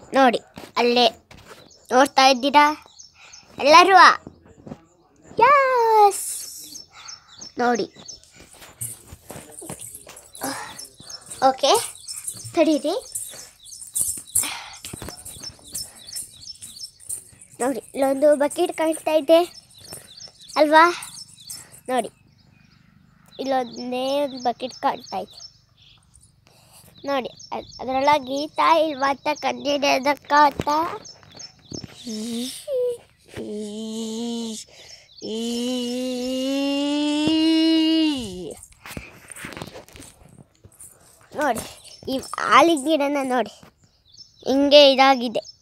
ನೋಡಿ ಅಲ್ಲೇ ನೋಡ್ತಾ ಇದ್ದೀರಾ ಎಲ್ಲರೂ ಯಾಸ್ ನೋಡಿ ಓಕೆ ತಡೀರಿ ನೋಡಿ ಇಲ್ಲೊಂದು ಬಕೆಟ್ ಕಾಣ್ತಾ ಇದೆ ಅಲ್ವಾ ನೋಡಿ ಇಲ್ಲೊಂದೇ ಒಂದು ಬಕೆಟ್ ಕಾಣ್ತಾ ಇದೆ ನೋಡಿ ಅದ್- ಅದರೊಳಗೆ ಈತ ಇಲ್ವಾ ಅಂತ ಕಂಡಿಡಿಯೋದಕ್ಕಾತ ನೋಡಿ ಈ ಆಲಿನ ಗಿಡನ ನೋಡಿ ಹಿಂಗೆ ಇದಾಗಿದೆ